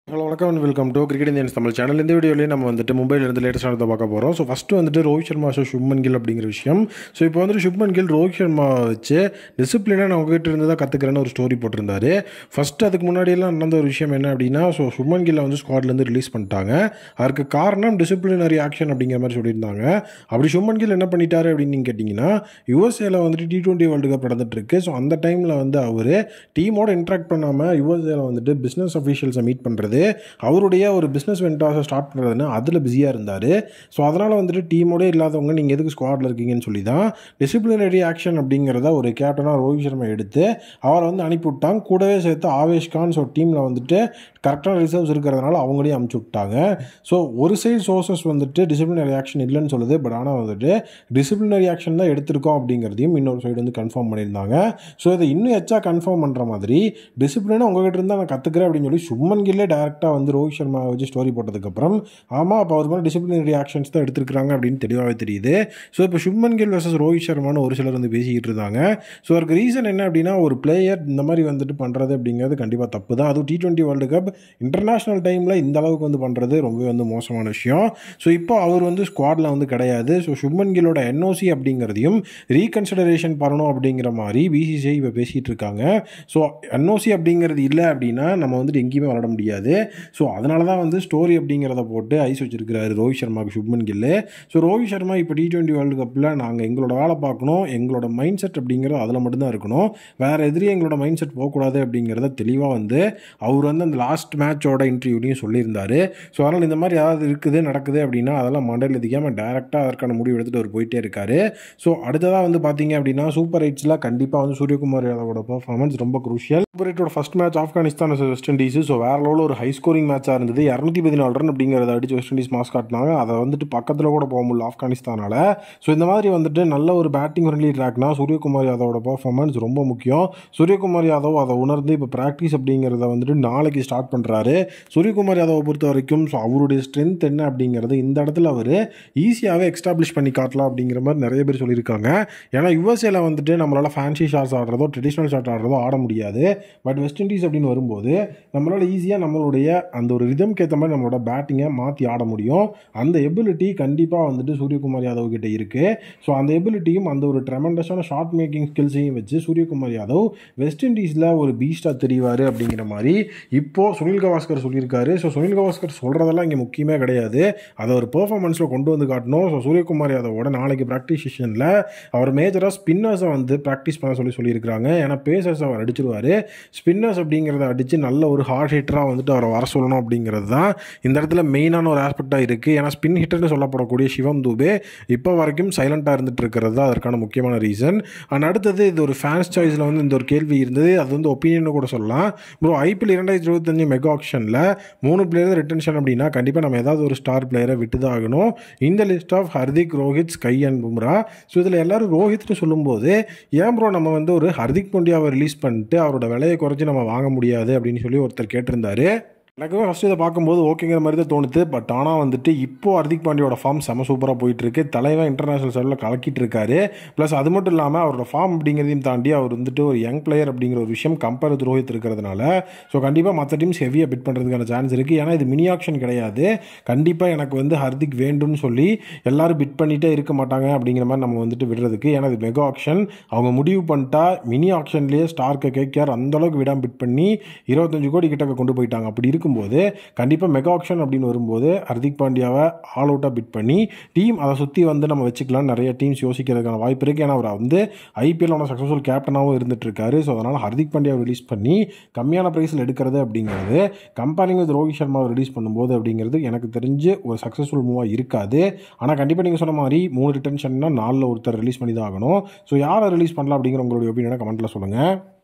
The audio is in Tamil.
ஹலோ வணக்கம் and welcome to cricket Indians Tamil channel இந்த வீடியோலேயே நம்ம வந்துட்டு மும்பைல இருந்து லேட்டஸ்டானதை பார்க்க போகிறோம் ஸோ ஃபஸ்ட்டு வந்துட்டு ரோஹித் சர்மா ஸோ சுப்மன் கில் அப்படிங்கிற விஷயம் ஸோ இப்போ வந்துட்டு சுப்மன் கில் ரோஹித் சர்மா வச்சு டிசிப்ளினாக நான் உங்ககிட்ட இருந்து தான் கற்றுக்கிறேன்னு ஒரு ஸ்டோரி போட்டிருந்தாரு ஃபஸ்ட்டு அதுக்கு முன்னாடியெல்லாம் நடந்த ஒரு விஷயம் என்ன அப்படின்னா ஸோ சுப்மன் கில்லை வந்து ஸ்குவாட்லேருந்து ரிலீஸ் பண்ணிட்டாங்க அதுக்கு காரணம் டிசிப்ளினரி ஆக்ஷன் அப்படிங்கிற மாதிரி சொல்லியிருந்தாங்க அப்படி சுப்மன் கில் என்ன பண்ணிட்டாரு அப்படின்னு நீங்கள் கேட்டிங்கன்னா யூஎஸ்ஏல வந்துட்டு டி டுவெண்ட்டி வேர்ல்டு கப் நடந்துட்டு இருக்கு ஸோ அந்த டைமில் வந்து அவர் டீமோட இன்ட்ராக்ட் பண்ணாமல் யூஎஸ்ஏல வந்துட்டு பிஸ்னஸ் அஃபீஷியல்ஸை மீட் பண்ணுறது அவருடைய ஒரு பிஸ்னஸ் வெண்டாஸை ஸ்டார்ட் பண்ணுறதுன்னு அதில் பிஸியாக இருந்தார் ஸோ அதனால் வந்துட்டு டீமோடே இல்லாதவங்க நீங்கள் எதுக்கு ஸ்குவாடில் இருக்கீங்கன்னு சொல்லி தான் டிசிப்ளினரி ஆக்ஷன் அப்படிங்கிறத ஒரு கேப்டனாக ரோஹித் சர்மா எடுத்து அவரை வந்து அனுப்பிவிட்டாங்க கூடவே சேர்த்து ஆவேஷ் கான் ஸோ டீமில் வந்துட்டு கரெக்டான ரிசர்வ்ஸ் இருக்கிறதுனால அவங்களையும் அனுப்பிச்சி விட்டாங்க ஸோ ஒரு சைடு சோர்சஸ் வந்துட்டு டிசிப்ளினரி ஆக்ஷன் இல்லைன்னு சொல்லுது பட் ஆனால் வந்துட்டு டிசிப்ளினரி ஆக்ஷன் தான் எடுத்திருக்கோம் அப்படிங்கிறதையும் இன்னொரு சைடு வந்து கன்ஃபார்ம் பண்ணியிருந்தாங்க ஸோ இதை இன்னும் எச்சா கன்ஃபார்ம் பண்ணுற மாதிரி டிசிப்ளினாக உங்ககிட்ட இருந்தால் நான் கற்றுக்கிறேன் அப்படின்னு சொல்லி சும்மன் கில்லே டேரெக்டாக வந்து ரோஹித் சர்மா வச்சு ஸ்டோரி போட்டதுக்கப்புறம் ஆமாம் அப்போ அவர் மேலே டிசிப்ளினரி ஆக்ஷன்ஸ் தான் எடுத்திருக்காங்க அப்படின்னு தெளிவாகவே தெரியுது ஸோ இப்போ சுப்மன் கில் வர்சஸ் ரோஹித் சர்மான்னு ஒரு சிலர் வந்து பேசிக்கிட்டு இருந்தாங்க ஸோ அதுக்கு ரீசன் என்ன அப்படின்னா ஒரு பிளேயர் இந்த மாதிரி வந்துட்டு பண்ணுறது அப்படிங்கிறது கண்டிப்பாக தப்பு தான் அதுவும் T twenty world cup international டைமில் இந்த அளவுக்கு வந்து பண்ணுறது ரொம்பவே வந்து மோசமான விஷயம் ஸோ இப்போ அவர் வந்து ஸ்குவாடில் வந்து கிடையாது ஸோ சுப்மன் கில்லோட என்ஓசி அப்படிங்கிறதையும் ரீகன்சிடரேஷன் பண்ணணும் அப்படிங்கிற மாதிரி பிசிசிஐ இப்போ பேசிகிட்டு இருக்காங்க ஸோ என்ஓசி அப்படிங்கிறது இல்லை அப்படின்னா நம்ம வந்துட்டு எங்கேயுமே விளாட முடியாது ஸோ அதனால தான் வந்து ஸ்டோரி அப்படிங்கிறத போட்டு ஐஸ் வச்சிருக்கிறாரு ரோஹித் சர்மாவுக்கு சுப்மன் கில்லு ஸோ ரோஹித் சர்மா இப்போ டி டுவெண்ட்டி வேர்ல்டு கப்பில் நாங்கள் எங்களோட வேலை பார்க்கணும் எங்களோட மைண்ட் செட் அப்படிங்கிறது அதில் மட்டும்தான் இருக்கணும் வேறு எதிரி எங்களோட மைண்ட் செட் போகக்கூடாது அப்படிங்கிறத தெளிவாக வந்து அவர் வந்து அந்த லாஸ்ட் மேட்சோட இன்டர்வியூலையும் சொல்லியிருந்தாரு ஸோ அதனால் இந்த மாதிரி ஏதாவது இருக்குது நடக்குது அப்படின்னா அதெல்லாம் மண்டையில் எதிக்காமல் டேரெக்டாக அதற்கான முடிவு எடுத்துகிட்டு அவர் போயிட்டே இருக்காரு ஸோ அடுத்ததாக வந்து பார்த்தீங்க அப்படின்னா சூப்பர் எயிட்ஸில் கண்டிப்பாக வந்து சூரியகுமார் யாதவோட பர்ஃபார்மன்ஸ் ரொம்ப குரூஷியல் சூப்பர் எயிட்டோட first match Afghanistan West Indies so வேற லெவலில் ஒரு ஹை ஸ்கோரிங் மேட்சாக இருந்தது இரநூத்தி பதினாலு ரன் அப்படிங்கிறத அடிச்சு வெஸ்ட் இண்டீஸ் மாஸ் காட்டினாங்க அதை வந்துட்டு பக்கத்தில் கூட போக முடியல ஆப்கானிஸ்தானால் ஸோ இந்த மாதிரி வந்துட்டு நல்ல ஒரு பேட்டிங் ஃப்ரெண்ட்லி ட்ராக்னா சூரியகுமார் யாதவோட பர்ஃபார்மன்ஸ் ரொம்ப முக்கியம் சூரியகுமார் யாதவ் அதை உணர்ந்து இப்போ ப்ராக்டிஸ் அப்படிங்கிறத வந்துட்டு நாளைக்கு ஸ்டார்ட் பண்ணுறாரு சூரியகுமார் யாதவை பொறுத்த வரைக்கும் ஸோ அவருடைய ஸ்ட்ரென்த் என்ன அப்படிங்கிறது இந்த இடத்துல அவர் ஈஸியாகவே எக்ஸ்டாப்ளிஷ் பண்ணி காட்டலாம் அப்படிங்கிற மாதிரி நிறைய பேர் சொல்லியிருக்காங்க ஏன்னா யுஎஸ்ஏல வந்துட்டு நம்மளால் ஃபேன்சி ஷாட்ஸ் ஆடுறதோ ட்ரெடிஷ்னல் ஷாட் ஆடுறதோ ஆட முடியாது பட் வெஸ்ட் இண்டீஸ் அப்படின்னு வரும்போது நம்மளால் ஈஸியாக நம்மளுடைய அந்த ஒரு ரிதம்க்கு ஏற்ற மாதிரி நம்மளோட பேட்டிங்கை மாற்றி ஆட முடியும் அந்த எபிலிட்டி கண்டிப்பாக வந்துட்டு சூரியகுமார் யாதவ் கிட்ட இருக்குது ஸோ அந்த எபிலிட்டியும் அந்த ஒரு ட்ரெமெண்டஸான ஷார்ட் மேக்கிங் ஸ்கில்ஸையும் வச்சு சூரியகுமார் யாதவ் வெஸ்ட் இண்டீஸில் ஒரு பீஸ்டாக தெரிவார் அப்படிங்கிற மாதிரி இப்போது சுனில் கவாஸ்கர் சொல்லியிருக்காரு ஸோ சுனில் கவாஸ்கர் சொல்கிறதெல்லாம் இங்கே முக்கியமே கிடையாது அதை ஒரு பெர்ஃபார்மன்ஸில் கொண்டு வந்து காட்டணும் ஸோ சூரியகுமார் யாதவோட நாளைக்கு ப்ராக்டிஸ் செஷனில் அவர் மேஜராக ஸ்பின்னர்ஸை வந்து ப்ராக்டிஸ் பண்ண சொல்லி சொல்லியிருக்காங்க ஏன்னா பேசர்ஸ் அவர் அடிச்சிருவார் ஸ்பின்னர்ஸ் அப்படிங்கிறத அடித்து நல்ல ஒரு ஹார்ட் ஹிட்டராக வந்துட்டு அவரை வர சொல்லணும் அப்படிங்கிறது தான் இந்த இடத்துல மெயினான ஒரு ஆஸ்பெக்டாக இருக்குது ஏன்னா ஸ்பின் ஹிட்டர்னு சொல்லப்படக்கூடிய சிவம் தூபே இப்போ வரைக்கும் சைலண்ட்டாக இருந்துட்டு இருக்கிறது தான் அதற்கான முக்கியமான ரீசன் அண்ட் அடுத்தது இது ஒரு ஃபேன்ஸ் சாய்ஸில் வந்து இந்த ஒரு கேள்வி இருந்தது அது வந்து ஒப்பீனியன் கூட சொல்லலாம் ப்ரோ ஐபிஎல் இரண்டாயிரத்தி இருபத்தஞ்சு மெகா ஆக்ஷனில் மூணு பிளேயர் ரிட்டன்ஷன் அப்படின்னா கண்டிப்பாக நம்ம ஏதாவது ஒரு ஸ்டார் பிளேயரை விட்டு தான் ஆகணும் இந்த list of Hardik Rohit SKY and Bumrah so இதில் எல்லாரும் ரோஹித்னு சொல்லும்போது ஏன் ப்ரோ நம்ம வந்து ஒரு ஹர்திக் பாண்டியாவை ரிலீஸ் பண்ணிட்டு அவரோட விலையை குறைச்சி நம்ம வாங்க முடியாது அப்படின்னு சொல்லி ஒருத்தர் கேட்டிருந்தாரு எனக்குமே ஃபஸ்ட்டு இதை பார்க்கும்போது ஓகேங்கிற மாதிரி தான் தோணுது பட் ஆனால் வந்துட்டு இப்போ ஹர்திக் பாண்டியோட ஃபார்ம் செம சூப்பராக போயிட்டுருக்கு தலைவன் இன்டர்நேஷனல் சைடில் கலக்கிட்டு இருக்காரு ப்ளஸ் அது மட்டும் இல்லாமல் அவரோட ஃபார்ம் அப்படிங்கிறதையும் தாண்டி அவர் வந்துட்டு ஒரு யங் பிளேயர் அப்படிங்கிற ஒரு விஷயம் கம்பேர் வித் ரோஹித் இருக்கிறதுனால ஸோ கண்டிப்பாக மற்ற டீம்ஸ் ஹெவியாக பிட் பண்ணுறதுக்கான சான்ஸ் இருக்குது ஏன்னா இது மினி ஆக்ஷன் கிடையாது கண்டிப்பாக எனக்கு வந்து ஹர்திக் வேண்டும்னு சொல்லி எல்லாரும் பிட் பண்ணிகிட்டே இருக்க மாட்டாங்க அப்படிங்கிற மாதிரி நம்ம வந்துட்டு விடுறதுக்கு ஏன்னா இது மெகா ஆக்ஷன் அவங்க முடிவு பண்ணிட்டா மினி ஆக்ஷன்லேயே ஸ்டார்க்கை கேட்கார் அந்தளவுக்கு விடாமல் பிட் பண்ணி இருபத்தஞ்சு கோடி கிட்டக்க கொண்டு போயிட்டாங்க அப்படி இருக்கும் இருக்கும்போது கண்டிப்பாக மெகா ஆக்ஷன் அப்படின்னு வரும்போது ஹர்திக் பாண்டியாவை ஆல் அவுட்டாக பிட் பண்ணி டீம் அதை சுற்றி வந்து நம்ம வச்சுக்கலாம் நிறைய டீம்ஸ் யோசிக்கிறதுக்கான வாய்ப்பு இருக்குது ஏன்னா அவர் வந்து ஐபிஎல்லோட சக்ஸஸ்ஃபுல் கேப்டனாகவும் இருந்துட்டு இருக்காரு ஸோ அதனால் ஹர்திக் பாண்டியாவை ரிலீஸ் பண்ணி கம்மியான ப்ரைஸில் எடுக்கிறது அப்படிங்கிறது கம்பேரிங் வித் ரோஹித் சர்மாவை ரிலீஸ் பண்ணும்போது அப்படிங்கிறது எனக்கு தெரிஞ்சு ஒரு சக்ஸஸ்ஃபுல் மூவாக இருக்காது ஆனால் கண்டிப்பாக நீங்கள் சொன்ன மாதிரி மூணு ரிட்டன்ஷன்னா நாலில் ஒருத்தர் ரிலீஸ் பண்ணி தான் ஆகணும் ஸோ யாரை ரிலீஸ் பண்ணலாம் அப்படிங்கிற உங்களுடைய ஒப்பீனியனை கமெண்ட்டில் சொல்லுங்கள்